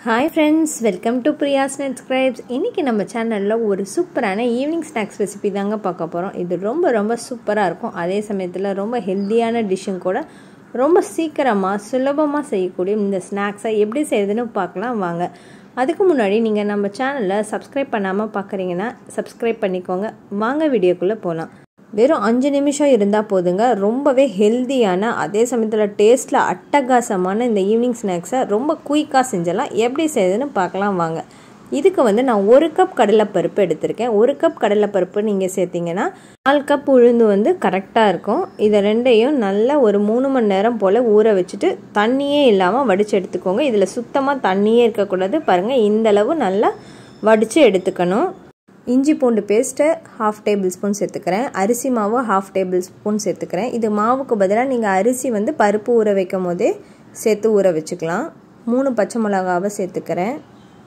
hi friends welcome to Priya's net scribes இன்றைக்கி நம்ம சேனலில் ஒரு சூப்பரான ஈவினிங் ஸ்நாக்ஸ் ரெசிபி தாங்க பார்க்க போகிறோம் இது ரொம்ப ரொம்ப சூப்பராக இருக்கும் அதே சமயத்தில் ரொம்ப ஹெல்த்தியான டிஷ்ஷும் கூட ரொம்ப சீக்கிரமாக சுலபமாக செய்யக்கூடிய இந்த ஸ்நாக்ஸை எப்படி செய்யுதுன்னு பார்க்கலாம் வாங்க அதுக்கு முன்னாடி நீங்கள் நம்ம சேனலில் சப்ஸ்கிரைப் பண்ணாமல் பார்க்குறீங்கன்னா சப்ஸ்கிரைப் பண்ணிக்கோங்க வாங்க வீடியோக்குள்ளே போகலாம் வெறும் அஞ்சு நிமிஷம் இருந்தால் போதுங்க ரொம்பவே ஹெல்த்தியான அதே சமயத்தில் டேஸ்ட்டில் அட்டகாசமான இந்த ஈவினிங் ஸ்நாக்ஸை ரொம்ப குயிக்காக செஞ்சலாம் எப்படி செய்யுதுன்னு பார்க்கலாம் வாங்க இதுக்கு வந்து நான் ஒரு கப் கடலைப்பருப்பு எடுத்திருக்கேன் ஒரு கப் கடலைப்பருப்பு நீங்கள் சேர்த்திங்கன்னா நாலு கப் உளுந்து வந்து கரெக்டாக இருக்கும் இதை ரெண்டையும் நல்லா ஒரு மூணு மணி நேரம் போல் ஊற வச்சுட்டு தண்ணியே இல்லாமல் வடித்து எடுத்துக்கோங்க இதில் சுத்தமாக தண்ணியே இருக்கக்கூடாது பாருங்கள் இந்தளவு நல்லா வடித்து எடுத்துக்கணும் இஞ்சி பூண்டு பேஸ்ட்டு ஹாஃப் டேபிள் ஸ்பூன் சேர்த்துக்கிறேன் அரிசி மாவு ஹாஃப் டேபிள் ஸ்பூன் சேர்த்துக்கிறேன் இது மாவுக்கு பதிலாக நீங்கள் அரிசி வந்து பருப்பு ஊற வைக்கும் போதே சேர்த்து ஊற வச்சுக்கலாம் மூணு பச்சை மிளகாவை சேர்த்துக்கிறேன்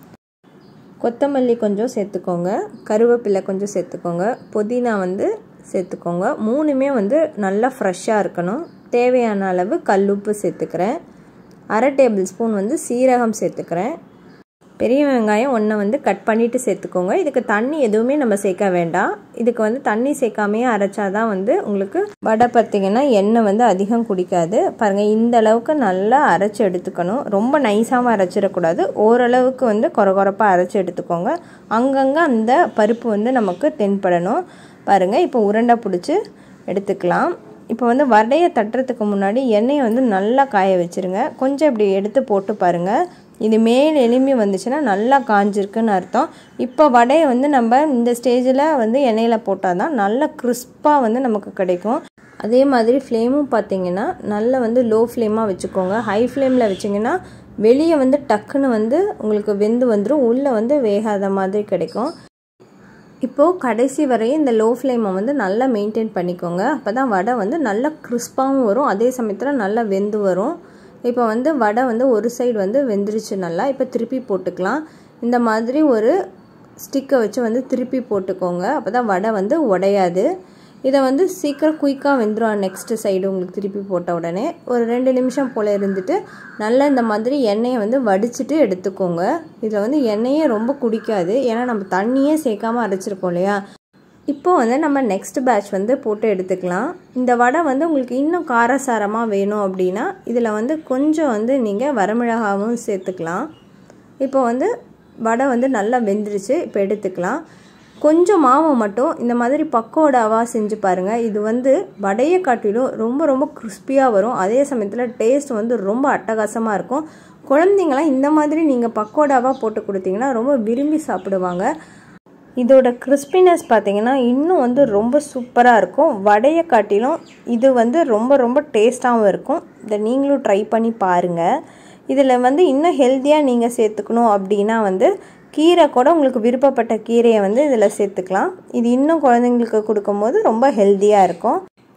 கொத்தமல்லி கொஞ்சம் சேர்த்துக்கோங்க கருவேப்பிலை கொஞ்சம் சேர்த்துக்கோங்க புதினா வந்து சேர்த்துக்கோங்க மூணுமே வந்து நல்லா ஃப்ரெஷ்ஷாக இருக்கணும் தேவையான அளவு கல்லுப்பு சேர்த்துக்கிறேன் அரை டேபிள் ஸ்பூன் வந்து சீரகம் சேர்த்துக்கிறேன் பெரிய வெங்காயம் ஒன்றை வந்து கட் பண்ணிவிட்டு சேர்த்துக்கோங்க இதுக்கு தண்ணி எதுவுமே நம்ம சேர்க்க வேண்டாம் இதுக்கு வந்து தண்ணி சேர்க்காமையே அரைச்சாதான் வந்து உங்களுக்கு வடை பார்த்திங்கன்னா எண்ணெய் வந்து அதிகம் குடிக்காது பாருங்கள் இந்த அளவுக்கு நல்லா அரைச்சி எடுத்துக்கணும் ரொம்ப நைஸாகவும் அரைச்சிடக்கூடாது ஓரளவுக்கு வந்து குறகுறப்பாக அரைச்சி எடுத்துக்கோங்க அங்கங்கே அந்த பருப்பு வந்து நமக்கு தென்படணும் பாருங்கள் இப்போ உருண்டை பிடிச்சி எடுத்துக்கலாம் இப்போ வந்து வடையை தட்டுறதுக்கு முன்னாடி எண்ணெயை வந்து நல்லா காய வச்சுருங்க கொஞ்சம் இப்படி எடுத்து போட்டு பாருங்கள் இது மேல் எலும்பி வந்துச்சுன்னா நல்லா காஞ்சிருக்குன்னு அர்த்தம் இப்போ வடையை வந்து நம்ம இந்த ஸ்டேஜில் வந்து எண்ணெயில் போட்டால் தான் நல்லா கிறிஸ்பாக வந்து நமக்கு கிடைக்கும் அதே மாதிரி ஃப்ளேமும் பார்த்தீங்கன்னா நல்லா வந்து லோ ஃப்ளேமாக வச்சுக்கோங்க ஹை ஃப்ளேமில் வச்சிங்கன்னா வெளியே வந்து டக்குன்னு வந்து உங்களுக்கு வெந்து வந்துடும் உள்ளே வந்து வேகாத மாதிரி கிடைக்கும் இப்போது கடைசி வரையும் இந்த லோ ஃப்ளேமை வந்து நல்லா மெயின்டைன் பண்ணிக்கோங்க அப்போ தான் வடை வந்து நல்லா கிறிஸ்பாகவும் வரும் அதே சமயத்தில் நல்லா வெந்து வரும் இப்போ வந்து வடை வந்து ஒரு சைடு வந்து வெந்துருச்சு நல்லா இப்போ திருப்பி போட்டுக்கலாம் இந்த மாதிரி ஒரு ஸ்டிக்கை வச்சு வந்து திருப்பி போட்டுக்கோங்க அப்போ தான் வடை வந்து உடையாது இதை வந்து சீக்கிரம் குயிக்காக வெந்துடும் நெக்ஸ்ட்டு சைடு உங்களுக்கு திருப்பி போட்ட உடனே ஒரு ரெண்டு நிமிஷம் போல் இருந்துட்டு நல்லா இந்த மாதிரி எண்ணெயை வந்து வடிச்சிட்டு எடுத்துக்கோங்க இதில் வந்து எண்ணெயே ரொம்ப குடிக்காது ஏன்னா நம்ம தண்ணியே சேர்க்காமல் அரைச்சிருக்கோம் இல்லையா இப்போ வந்து நம்ம நெக்ஸ்ட் பேட்ச் வந்து போட்டு எடுத்துக்கலாம் இந்த வடை வந்து உங்களுக்கு இன்னும் காரசாரமாக வேணும் அப்படின்னா இதில் வந்து கொஞ்சம் வந்து நீங்கள் வரமிளகாவும் சேர்த்துக்கலாம் இப்போ வந்து வடை வந்து நல்லா வெந்துருச்சு இப்போ எடுத்துக்கலாம் கொஞ்சம் மாவு மட்டும் இந்த மாதிரி பக்கோடாவாக செஞ்சு பாருங்கள் இது வந்து வடையை காட்டிலும் ரொம்ப ரொம்ப கிறிஸ்பியாக வரும் அதே சமயத்தில் டேஸ்ட் வந்து ரொம்ப அட்டகாசமாக இருக்கும் குழந்தைங்களாம் இந்த மாதிரி நீங்கள் பக்கோடாவாக போட்டு கொடுத்தீங்கன்னா ரொம்ப விரும்பி சாப்பிடுவாங்க இதோட கிறிஸ்பினஸ் பார்த்தீங்கன்னா இன்னும் வந்து ரொம்ப சூப்பராக இருக்கும் வடையை காட்டிலும் இது வந்து ரொம்ப ரொம்ப டேஸ்ட்டாகவும் இருக்கும் இதை நீங்களும் ட்ரை பண்ணி பாருங்கள் இதில் வந்து இன்னும் ஹெல்த்தியாக நீங்கள் சேர்த்துக்கணும் அப்படின்னா வந்து கீரை கூட உங்களுக்கு விருப்பப்பட்ட கீரையை வந்து இதில் சேர்த்துக்கலாம் இது இன்னும் குழந்தைங்களுக்கு கொடுக்கும்போது ரொம்ப ஹெல்த்தியாக இருக்கும்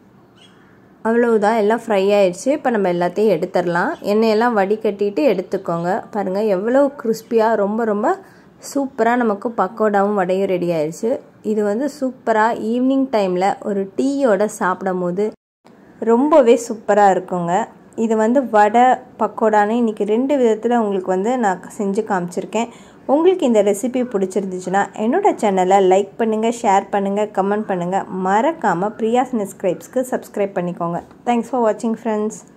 அவ்வளவுதான் எல்லாம் ஃப்ரை ஆயிடுச்சு இப்போ நம்ம எல்லாத்தையும் எடுத்துடலாம் எண்ணெயெல்லாம் வடிகட்டிட்டு எடுத்துக்கோங்க பாருங்கள் எவ்வளோ கிறிஸ்பியாக ரொம்ப ரொம்ப சூப்பராக நமக்கு பக்கோடாவும் வடையும் ரெடி ஆயிடுச்சு இது வந்து சூப்பராக ஈவினிங் டைமில் ஒரு டீயோட சாப்பிடும் போது ரொம்பவே சூப்பராக இருக்குங்க இது வந்து வடை பக்கோடான்னு இன்றைக்கி ரெண்டு விதத்தில் உங்களுக்கு வந்து நான் செஞ்சு காமிச்சிருக்கேன் உங்களுக்கு இந்த ரெசிபி பிடிச்சிருந்துச்சுன்னா என்னோடய சேனலை லைக் பண்ணுங்கள் ஷேர் பண்ணுங்கள் கமெண்ட் பண்ணுங்கள் மறக்காமல் பிரியாஸ் நெஸ்கிரைப்ஸ்க்கு சப்ஸ்கிரைப் பண்ணிக்கோங்க தேங்க்ஸ் ஃபார் வாட்சிங் ஃப்ரெண்ட்ஸ்